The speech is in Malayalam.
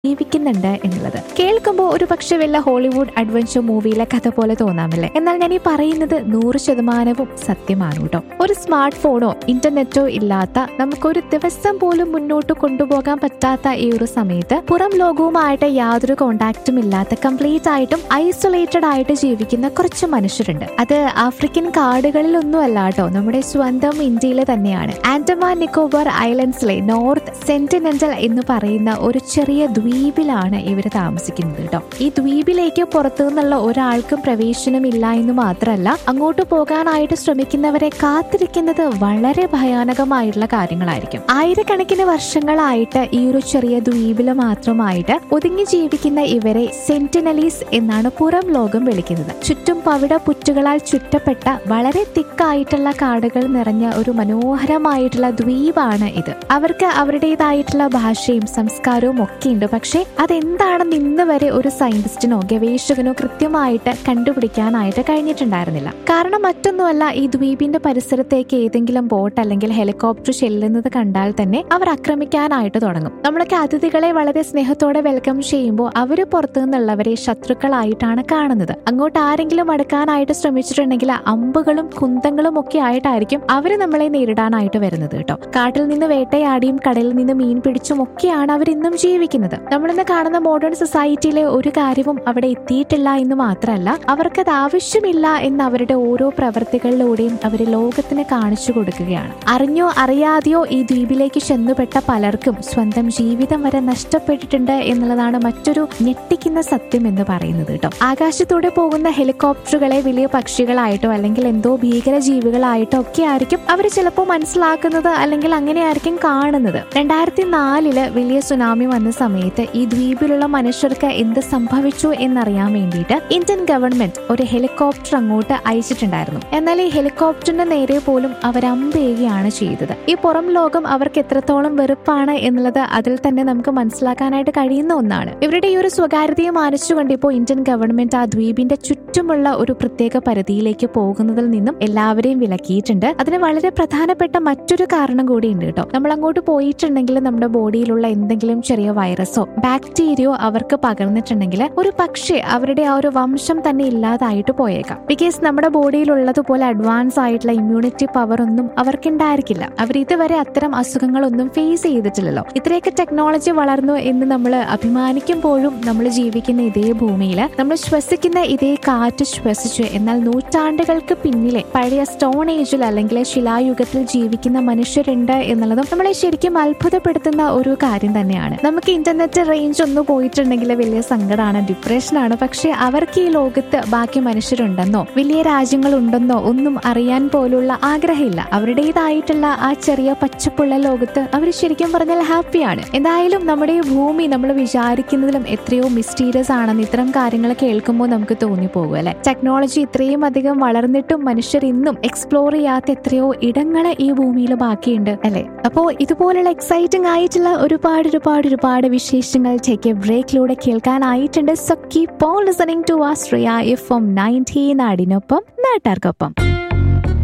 ജീവിക്കുന്നുണ്ട് എന്നുള്ളത് കേൾക്കുമ്പോൾ ഒരു പക്ഷെ വല്ല ഹോളിവുഡ് അഡ്വഞ്ചർ മൂവിയിലെ കഥ പോലെ തോന്നാമല്ലേ എന്നാൽ ഞാൻ ഈ പറയുന്നത് നൂറ് ശതമാനവും സത്യമാണ് കേട്ടോ ഒരു സ്മാർട്ട് ഫോണോ ഇന്റർനെറ്റോ ഇല്ലാത്ത നമുക്കൊരു ദിവസം പോലും മുന്നോട്ട് കൊണ്ടുപോകാൻ പറ്റാത്ത ഈ ഒരു സമയത്ത് പുറം ലോകവുമായിട്ട് യാതൊരു കോണ്ടാക്റ്റും ഇല്ലാത്ത കംപ്ലീറ്റ് ആയിട്ടും ഐസൊലേറ്റഡ് ആയിട്ട് ജീവിക്കുന്ന കുറച്ച് മനുഷ്യരുണ്ട് അത് ആഫ്രിക്കൻ കാടുകളിലൊന്നും അല്ല കേട്ടോ നമ്മുടെ സ്വന്തം ഇന്ത്യയിലെ തന്നെയാണ് ആൻഡമാൻ നിക്കോബാർ ഐലൻഡ്സിലെ നോർത്ത് സെന്റിനെന്റൽ എന്ന് പറയുന്ന ഒരു ചെറിയ ദ്വീപിലാണ് ഇവർ താമസിക്കുന്നത് കേട്ടോ ഈ ദ്വീപിലേക്ക് പുറത്തു നിന്നുള്ള ഒരാൾക്കും പ്രവേശനമില്ല എന്ന് മാത്രമല്ല അങ്ങോട്ട് പോകാനായിട്ട് ശ്രമിക്കുന്നവരെ കാത്തിരിക്കുന്നത് വളരെ ഭയാനകമായിട്ടുള്ള കാര്യങ്ങളായിരിക്കും ആയിരക്കണക്കിന് വർഷങ്ങളായിട്ട് ഈ ഒരു ചെറിയ ദ്വീപിൽ മാത്രമായിട്ട് ഒതുങ്ങി ജീവിക്കുന്ന ഇവരെ സെന്റിനലീസ് എന്നാണ് പുറം ലോകം വിളിക്കുന്നത് ചുറ്റും പവിട പുറ്റുകളാൽ ചുറ്റപ്പെട്ട വളരെ തിക്കായിട്ടുള്ള കാടുകൾ നിറഞ്ഞ ഒരു മനോഹരമായിട്ടുള്ള ദ്വീപാണ് ഇത് അവർക്ക് അവരുടേതായിട്ടുള്ള ഭാഷയും സംസ്കാരവും ഒക്കെ ഉണ്ട് പക്ഷേ അതെന്താണെന്ന് ഇന്ന് വരെ ഒരു സയന്റിസ്റ്റിനോ ഗവേഷകനോ കൃത്യമായിട്ട് കണ്ടുപിടിക്കാനായിട്ട് കഴിഞ്ഞിട്ടുണ്ടായിരുന്നില്ല കാരണം മറ്റൊന്നുമല്ല ഈ ദ്വീപിന്റെ പരിസരത്തേക്ക് ഏതെങ്കിലും ബോട്ട് അല്ലെങ്കിൽ ഹെലികോപ്റ്റർ ചെല്ലുന്നത് കണ്ടാൽ തന്നെ അവർ ആക്രമിക്കാനായിട്ട് തുടങ്ങും നമ്മളൊക്കെ അതിഥികളെ വളരെ സ്നേഹത്തോടെ വെൽക്കം ചെയ്യുമ്പോൾ അവര് പുറത്തു നിന്നുള്ളവരെ ശത്രുക്കളായിട്ടാണ് കാണുന്നത് അങ്ങോട്ട് ആരെങ്കിലും അടുക്കാനായിട്ട് ശ്രമിച്ചിട്ടുണ്ടെങ്കിൽ അമ്പുകളും കുന്തങ്ങളും ഒക്കെ ആയിട്ടായിരിക്കും അവര് നമ്മളെ നേരിടാനായിട്ട് വരുന്നത് കേട്ടോ കാട്ടിൽ നിന്ന് വേട്ടയാടിയും കടലിൽ നിന്ന് മീൻ പിടിച്ചും ഒക്കെയാണ് അവർ ഇന്നും ജീവിക്കുന്നത് നമ്മളിന്ന് കാണുന്ന മോഡേൺ സൊസൈറ്റിയിലെ ഒരു കാര്യവും അവിടെ എത്തിയിട്ടില്ല എന്ന് മാത്രമല്ല അവർക്കത് ആവശ്യമില്ല എന്ന് അവരുടെ ഓരോ പ്രവർത്തികളിലൂടെയും അവർ ലോകത്തിന് കാണിച്ചു കൊടുക്കുകയാണ് അറിഞ്ഞോ അറിയാതെയോ ഈ ദ്വീപിലേക്ക് ചെന്നുപെട്ട പലർക്കും സ്വന്തം ജീവിതം വരെ നഷ്ടപ്പെട്ടിട്ടുണ്ട് എന്നുള്ളതാണ് മറ്റൊരു ഞെട്ടിക്കുന്ന സത്യം എന്ന് പറയുന്നത് കേട്ടോ ആകാശത്തൂടെ പോകുന്ന ഹെലികോപ്റ്ററുകളെ വലിയ പക്ഷികളായിട്ടോ അല്ലെങ്കിൽ എന്തോ ഭീകര ജീവികളായിട്ടോ ഒക്കെ ആയിരിക്കും അവർ ചിലപ്പോൾ മനസ്സിലാക്കുന്നത് അല്ലെങ്കിൽ അങ്ങനെ ആയിരിക്കും കാണുന്നത് രണ്ടായിരത്തി നാലില് വലിയ സുനാമി വന്ന സമയത്ത് ഈ ദ്വീപിലുള്ള മനുഷ്യർക്ക് എന്ത് സംഭവിച്ചു എന്നറിയാൻ വേണ്ടിയിട്ട് ഇന്ത്യൻ ഗവൺമെന്റ് ഒരു ഹെലികോപ്റ്റർ അങ്ങോട്ട് അയച്ചിട്ടുണ്ടായിരുന്നു എന്നാൽ ഈ ഹെലികോപ്റ്ററിന് നേരെ പോലും അവർ അമ്പെയ്യുകയാണ് ചെയ്തത് ഈ പുറം ലോകം അവർക്ക് എത്രത്തോളം വെറുപ്പാണ് എന്നുള്ളത് അതിൽ തന്നെ നമുക്ക് മനസ്സിലാക്കാനായിട്ട് കഴിയുന്ന ഒന്നാണ് ഇവരുടെ ഈ ഒരു സ്വകാര്യതയെ മാനിച്ചുകൊണ്ട് ഇപ്പോൾ ഇന്ത്യൻ ഗവൺമെന്റ് ആ ദ്വീപിന്റെ ചുറ്റുമുള്ള ഒരു പ്രത്യേക പരിധിയിലേക്ക് പോകുന്നതിൽ നിന്നും എല്ലാവരെയും വിലക്കിയിട്ടുണ്ട് അതിന് വളരെ പ്രധാനപ്പെട്ട മറ്റൊരു കാരണം കൂടിയുണ്ട് കേട്ടോ നമ്മൾ അങ്ങോട്ട് പോയിട്ടുണ്ടെങ്കിൽ നമ്മുടെ ബോഡിയിലുള്ള എന്തെങ്കിലും ചെറിയ വൈറസോ ബാക്ടീരിയോ അവർക്ക് പകർന്നിട്ടുണ്ടെങ്കിൽ ഒരു പക്ഷേ അവരുടെ ആ ഒരു വംശം തന്നെ ഇല്ലാതായിട്ട് പോയേക്കാം ബിക്കോസ് നമ്മുടെ ബോഡിയിലുള്ളതുപോലെ അഡ്വാൻസ് ആയിട്ടുള്ള ഇമ്മ്യൂണിറ്റി പവർ ഒന്നും അവർക്ക് ഉണ്ടായിരിക്കില്ല അവർ ഇതുവരെ അത്തരം അസുഖങ്ങളൊന്നും ഫേസ് ചെയ്തിട്ടില്ലല്ലോ ഇത്രയൊക്കെ ടെക്നോളജി വളർന്നു എന്ന് നമ്മൾ അഭിമാനിക്കുമ്പോഴും നമ്മൾ ജീവിക്കുന്ന ഇതേ ഭൂമിയിൽ നമ്മൾ ശ്വസിക്കുന്ന ഇതേ കാറ്റ് ശ്വസിച്ചു എന്നാൽ നൂറ്റാണ്ടുകൾക്ക് പിന്നിലെ പഴയ സ്റ്റോൺ ഏജിൽ അല്ലെങ്കിൽ ശിലായുഗത്തിൽ ജീവിക്കുന്ന മനുഷ്യരുണ്ട് എന്നുള്ളതും നമ്മളെ ശരിക്കും അത്ഭുതപ്പെടുത്തുന്ന ഒരു കാര്യം തന്നെയാണ് നമുക്ക് ഇന്റർനെറ്റ് റേഞ്ച് ഒന്ന് പോയിട്ടുണ്ടെങ്കിൽ വലിയ സങ്കടമാണ് ഡിപ്രഷനാണ് പക്ഷെ അവർക്ക് ഈ ലോകത്ത് ബാക്കി മനുഷ്യരുണ്ടെന്നോ വലിയ രാജ്യങ്ങളുണ്ടെന്നോ ഒന്നും അറിയാൻ പോലുള്ള ആഗ്രഹമില്ല അവരുടേതായിട്ടുള്ള ആ ചെറിയ പച്ചപ്പുള്ള ലോകത്ത് അവർ ശരിക്കും പറഞ്ഞാൽ ഹാപ്പിയാണ് എന്തായാലും നമ്മുടെ ഈ ഭൂമി നമ്മൾ വിചാരിക്കുന്നതിലും എത്രയോ മിസ്റ്റീരിയസ് ആണെന്ന് ഇത്തരം കാര്യങ്ങൾ കേൾക്കുമ്പോൾ നമുക്ക് തോന്നിപ്പോകും അല്ലെ ടെക്നോളജി ഇത്രയും അധികം വളർന്നിട്ടും മനുഷ്യർ ഇന്നും എക്സ്പ്ലോർ ചെയ്യാത്ത എത്രയോ ഇടങ്ങൾ ഈ ഭൂമിയിൽ ബാക്കിയുണ്ട് അല്ലെ അപ്പോ ഇതുപോലുള്ള എക്സൈറ്റിംഗ് ആയിട്ടുള്ള ഒരുപാട് ഒരുപാട് ഒരുപാട് വിശേഷങ്ങൾ ടേക്ക് എ ബ്രേക്കിലൂടെ കേൾക്കാനായിട്ടുണ്ട് so keep on listening to Astria F M nineteen നാടിനൊപ്പം നാട്ടാർക്കൊപ്പം